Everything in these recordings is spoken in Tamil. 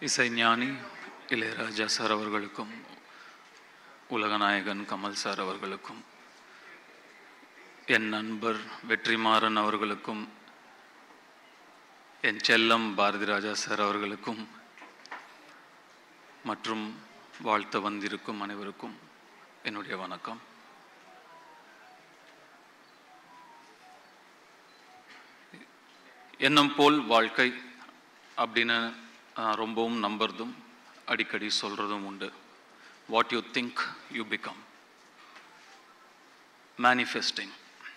இசைஞானி இளையராஜா சார் அவர்களுக்கும் உலகநாயகன் கமல் சார் அவர்களுக்கும் என் நண்பர் வெற்றிமாறன் அவர்களுக்கும் என் செல்லம் பாரதி ராஜா சார் அவர்களுக்கும் மற்றும் வாழ்த்த வந்திருக்கும் அனைவருக்கும் என்னுடைய வணக்கம் எண்ணம் போல் வாழ்க்கை அப்படின்னு நான் ரொம்பவும் நம்புறதும் அடிக்கடி சொல்கிறதும் உண்டு what you think you become manifesting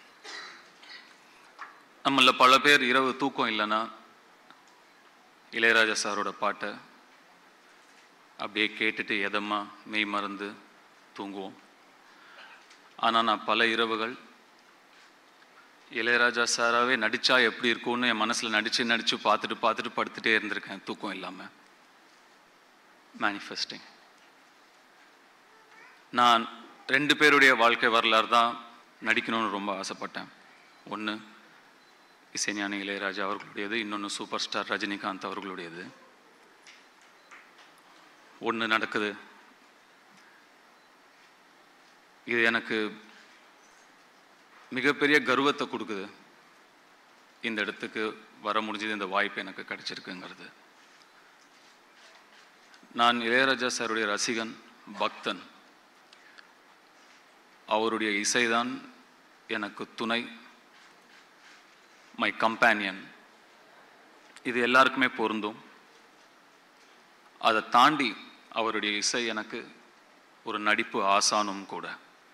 நம்மள பல பேர் இரவு தூக்கம் இல்லைன்னா இளையராஜா சாரோட பாட்டை அப்படியே கேட்டுட்டு எதமா மெய் மறந்து தூங்குவோம் ஆனால் நான் பல இரவுகள் இளையராஜா சாராவே நடிச்சா எப்படி இருக்கும்னு என் மனசில் நடிச்சு நடிச்சு பார்த்துட்டு பார்த்துட்டு படுத்துட்டே இருந்திருக்கேன் தூக்கம் இல்லாமல் மேனிஃபெஸ்டிங் நான் ரெண்டு பேருடைய வாழ்க்கை வரலாறு தான் நடிக்கணும்னு ரொம்ப ஆசைப்பட்டேன் ஒன்று இசைஞானி இளையராஜா அவர்களுடையது இன்னொன்று சூப்பர் ஸ்டார் ரஜினிகாந்த் அவர்களுடையது ஒன்று நடக்குது இது எனக்கு மிகப்பெரிய கர்வத்தை கொடுக்குது இந்த இடத்துக்கு வர முடிஞ்சது இந்த வாய்ப்பு எனக்கு கிடைச்சிருக்குங்கிறது நான் இளையராஜா சாருடைய ரசிகன் பக்தன் அவருடைய இசைதான் எனக்கு துணை மை கம்பேனியன் இது எல்லாருக்குமே பொருந்தும் அதை தாண்டி அவருடைய இசை எனக்கு ஒரு நடிப்பு ஆசானும் கூட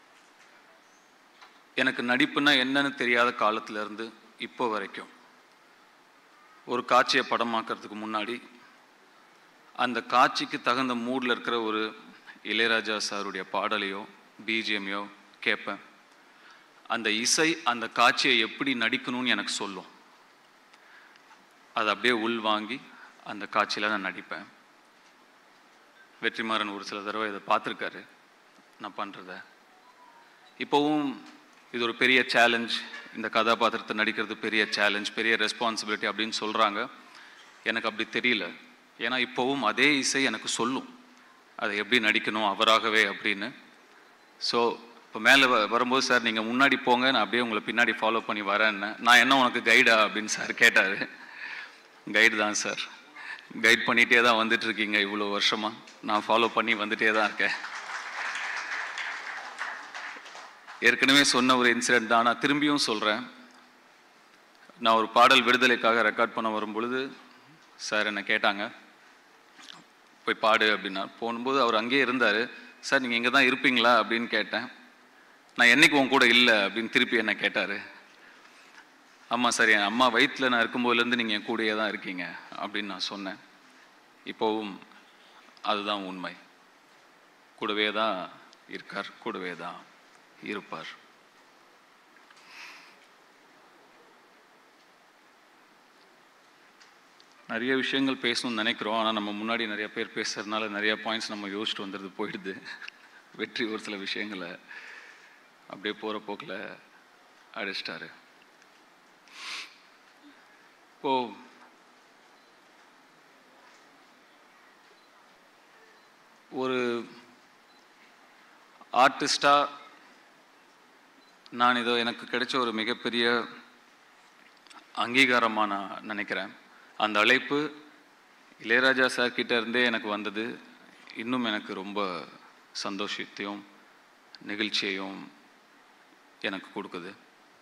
எனக்கு நடிப்புனா என்னன்னு தெரியாத காலத்துல இருந்து இப்போ வரைக்கும் ஒரு காட்சியை படமாக்கிறதுக்கு முன்னாடி அந்த காட்சிக்கு தகுந்த மூடில் இருக்கிற ஒரு இளையராஜா சாருடைய பாடலையோ பிஜிஎம்மையோ கேட்பேன் அந்த இசை அந்த காட்சியை எப்படி நடிக்கணும்னு எனக்கு சொல்லும் அதை அப்படியே உள் வாங்கி அந்த காட்சியில் நான் நடிப்பேன் வெற்றிமாறன் ஒரு சில தடவை இதை பார்த்துருக்காரு நான் பண்ணுறத இப்போவும் இது ஒரு பெரிய சேலஞ்ச் இந்த கதாபாத்திரத்தை நடிக்கிறது பெரிய சேலஞ்ச் பெரிய ரெஸ்பான்சிபிலிட்டி அப்படின்னு சொல்கிறாங்க எனக்கு அப்படி தெரியல ஏன்னா இப்போவும் அதே இசை எனக்கு சொல்லும் அதை எப்படி நடிக்கணும் அவராகவே அப்படின்னு ஸோ இப்போ மேலே வரும்போது சார் நீங்கள் முன்னாடி போங்க நான் அப்படியே உங்களை பின்னாடி ஃபாலோ பண்ணி வரேன்னு நான் என்ன உனக்கு கைடா அப்படின்னு சார் கேட்டார் கைடு தான் சார் கைட் பண்ணிகிட்டே தான் வந்துட்டு இருக்கீங்க இவ்வளோ வருஷமாக நான் ஃபாலோ பண்ணி வந்துட்டே தான் இருக்கேன் ஏற்கனவே சொன்ன ஒரு இன்சிடென்ட் தான் நான் திரும்பியும் சொல்கிறேன் நான் ஒரு பாடல் விடுதலைக்காக ரெக்கார்ட் பண்ண வரும் பொழுது சார் என்னை கேட்டாங்க போய் பாடு அப்படின்னா போகும்போது அவர் அங்கேயே இருந்தார் சார் நீங்கள் இங்கே தான் இருப்பீங்களா அப்படின்னு கேட்டேன் நான் என்னைக்கு உன் கூட இல்லை அப்படின்னு திருப்பி என்ன கேட்டார் ஆமாம் சார் என் அம்மா வயிற்றில் நான் இருக்கும்போதுலேருந்து நீங்கள் என் கூடயே தான் இருக்கீங்க அப்படின்னு நான் சொன்னேன் இப்போவும் அதுதான் உண்மை கூடவே தான் இருக்கார் கூடவே தான் இருப்பார் நிறைய விஷயங்கள் பேசணும்னு நினைக்கிறோம் ஆனால் நம்ம முன்னாடி நிறைய பேர் பேசுறதுனால நிறைய பாயிண்ட்ஸ் நம்ம யோசிச்சுட்டு வந்துடுது போயிடுது வெற்றி ஒரு சில விஷயங்களை அப்படியே போகிற போக்கில் அடிச்சிட்டாரு இப்போ ஒரு ஆர்டிஸ்டாக நான் இதோ எனக்கு கிடைச்ச ஒரு மிகப்பெரிய அங்கீகாரமாக நான் நினைக்கிறேன் அந்த அழைப்பு இளையராஜா சார் கிட்ட இருந்தே எனக்கு வந்தது இன்னும் எனக்கு ரொம்ப சந்தோஷத்தையும் நெகிழ்ச்சியையும் எனக்கு கொடுக்குது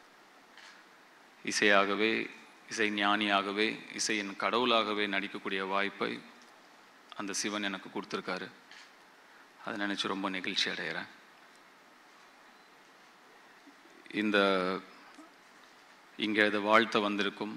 இசையாகவே இசை ஞானியாகவே இசையின் கடவுளாகவே நடிக்கக்கூடிய வாய்ப்பை அந்த சிவன் எனக்கு கொடுத்துருக்காரு அதை நினச்சி ரொம்ப நெகிழ்ச்சி அடைகிறேன் இந்த இங்கே இதை வாழ்த்த வந்திருக்கும்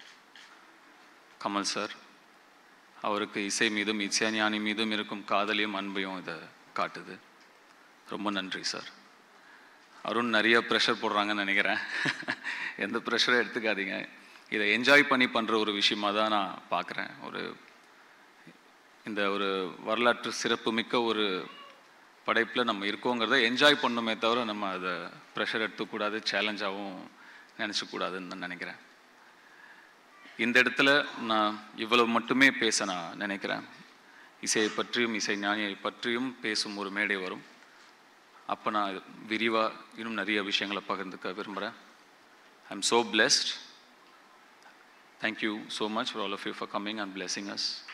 கமல் சார் அவருக்கு இசை மீதும் இசைஞானி மீதும் இருக்கும் காதலையும் அன்பையும் இதை காட்டுது ரொம்ப நன்றி சார் அருண் நிறைய ப்ரெஷர் போடுறாங்கன்னு நினைக்கிறேன் எந்த ப்ரெஷரும் எடுத்துக்காதீங்க இதை என்ஜாய் பண்ணி பண்ணுற ஒரு விஷயமா தான் நான் பார்க்குறேன் ஒரு இந்த ஒரு வரலாற்று சிறப்புமிக்க ஒரு படைப்பில் நம்ம இருக்கோங்கிறத என்ஜாய் பண்ணுமே தவிர நம்ம அதை ப்ரெஷர் எடுத்துக்கூடாது சேலஞ்சாகவும் நினச்சக்கூடாதுன்னு நான் நினைக்கிறேன் இந்த இடத்துல நான் இவ்வளவு மட்டுமே பேச நான் நினைக்கிறேன் இசையை பற்றியும் இசை ஞானியை பற்றியும் பேசும் ஒரு மேடை வரும் அப்போ நான் விரிவாக இன்னும் நிறைய விஷயங்களை பகிர்ந்துக்க விரும்புகிறேன் I am so blessed thank you so much for all of you for coming and blessing as